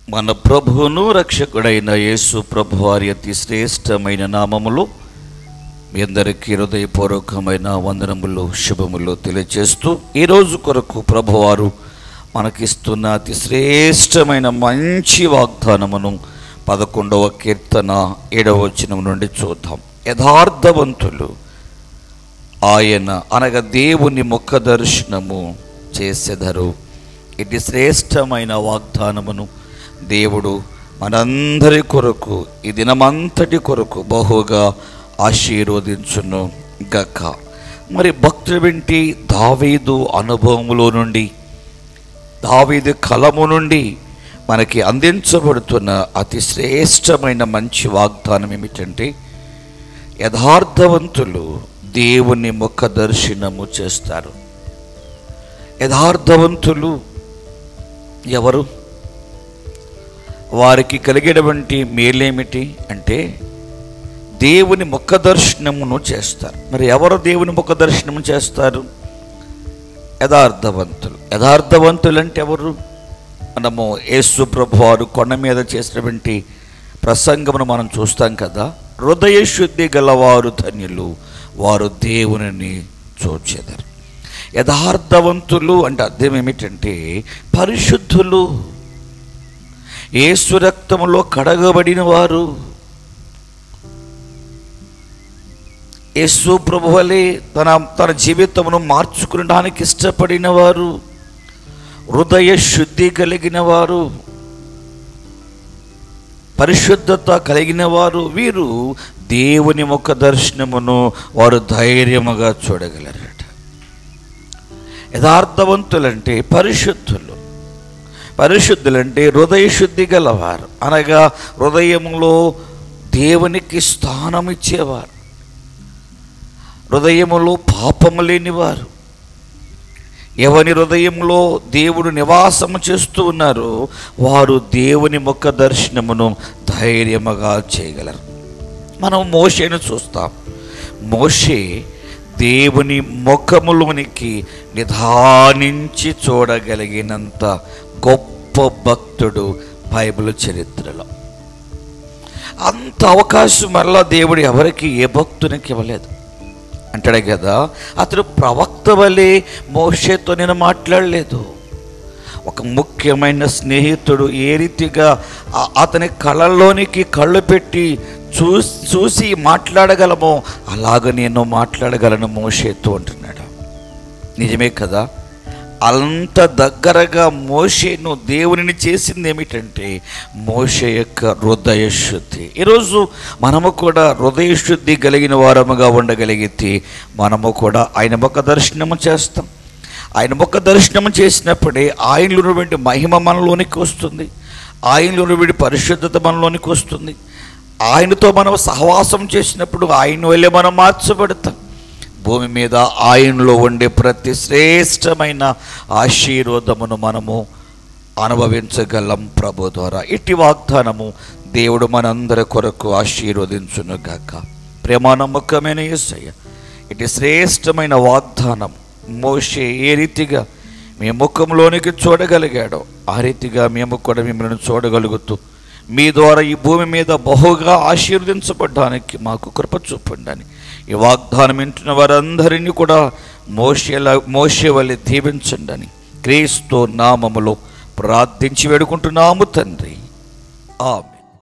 మన ప్రభువును రక్షకుడైన యేసు ప్రభు వారి అతి శ్రేష్టమైన నామములు మీ అందరికీ హృదయపూర్వకమైన వందనములు శుభములు తెలియజేస్తూ ఈ రోజు కొరకు ప్రభువారు మనకిస్తున్న అతి శ్రేష్టమైన మంచి వాగ్దానమును పదకొండవ కీర్తన ఏడవ వచనం నుండి చూద్దాం యథార్థవంతులు ఆయన అనగా దేవుని ముఖ దర్శనము చేసెదరు ఇటు శ్రేష్టమైన వాగ్దానమును దేవుడు మనందరి కొరకు ఈ దినమంతటి కొరకు బహుగా ఆశీర్వదించును గక్క మరి భక్తులు వింటి దావీదు అనుభవములో నుండి దావీదు కలము నుండి మనకి అందించబడుతున్న అతి శ్రేష్టమైన మంచి వాగ్దానం ఏమిటంటే యథార్థవంతులు దేవుని ముఖ దర్శనము చేస్తారు యథార్థవంతులు ఎవరు వారికి కలిగినటువంటి మేలేమిటి అంటే దేవుని ముఖ దర్శనమును చేస్తారు మరి ఎవరు దేవుని ముఖ దర్శనము చేస్తారు యథార్థవంతులు యథార్థవంతులు అంటే ఎవరు మనము యేసు ప్రభు వారు కొండ మీద చేసినటువంటి ప్రసంగమును మనం చూస్తాం కదా హృదయ శుద్ధి గలవారు ధన్యులు వారు దేవునిని చూచెదరు యథార్థవంతులు అంటే అర్థం ఏమిటంటే పరిశుద్ధులు యేసు రక్తములో కడగబడిన వారు యేసు ప్రభువలే తన తన జీవితమును మార్చుకునడానికి ఇష్టపడిన వారు హృదయ శుద్ధి కలిగిన వారు పరిశుద్ధత కలిగిన వారు వీరు దేవుని ముఖ దర్శనమును వారు ధైర్యముగా చూడగలరట యథార్థవంతులంటే పరిశుద్ధులు పరిశుద్ధులంటే హృదయ శుద్ధి గలవారు అనగా హృదయములో దేవునికి స్థానం ఇచ్చేవారు హృదయములో పాపము లేనివారు ఎవని హృదయంలో దేవుడు నివాసము చేస్తూ ఉన్నారో వారు దేవుని ముఖ దర్శనమును ధైర్యముగా చేయగలరు మనం మోషేను చూస్తాం మోషే దేవుని ముఖములోనికి నిధానించి చూడగలిగినంత గొప్ప భక్తుడు బైబిల్ చరిత్రలో అంత అవకాశం మరలా దేవుడు ఎవరికి ఏ భక్తునికి ఇవ్వలేదు అంటాడే కదా అతడు ప్రవక్త వలె మోషేతో నేను మాట్లాడలేదు ఒక ముఖ్యమైన స్నేహితుడు ఏ రీతిగా ఆ- అతని కళ్ళల్లోనికి కళ్ళు పెట్టి చూసి చూసి మాట్లాడగలమో అలాగ నేను మాట్లాడగలను మోషేతో అంటున్నాడు నిజమే కదా అంత దగ్గరగా మోషేను దేవునిని చేసింది ఏమిటంటే మోషే యొక్క హృదయ శుద్ధి ఈరోజు మనము కూడా హృదయ శుద్ధి కలిగిన వారముగా ఉండగలిగితే మనము కూడా ఆయన ముఖ దర్శనము చేస్తాం ఆయన ముఖ దర్శనము చేసినప్పుడే ఆయనలో ఉన్నటువంటి మహిమ మనలోనికి వస్తుంది ఆయనలో ఉన్నటువంటి పరిశుద్ధత మనలోనికి వస్తుంది ఆయనతో మనం సహవాసం చేసినప్పుడు ఆయన వల్లే మనం మార్చబడతాం భూమి మీద ఆయనలో ఉండే ప్రతి శ్రేష్టమైన ఆశీర్వాదమును మనము అనుభవించగలం ప్రభు ద్వారా ఇట్టి వాగ్దానము దేవుడు మనందరి కొరకు ఆశీర్వదించును గాక ప్రేమ నమ్మకమైన యేసయ్య ఇటు శ్రేష్టమైన వాగ్దానం మోషే ఏ రీతిగా మీ ముఖంలోనికి చూడగలిగాడో ఆ రీతిగా మేము కూడా మిమ్మల్ని చూడగలుగుతూ మీ ద్వారా ఈ భూమి మీద బహుగా ఆశీర్వదించబడ్డానికి మాకు కృప చూపండి ఈ వాగ్దానం వింటున్న వారందరినీ కూడా మోషేలా మోషే వలె దీవించండి అని క్రీస్తు నామములో ప్రార్థించి వేడుకుంటున్నాము తండ్రి ఆమె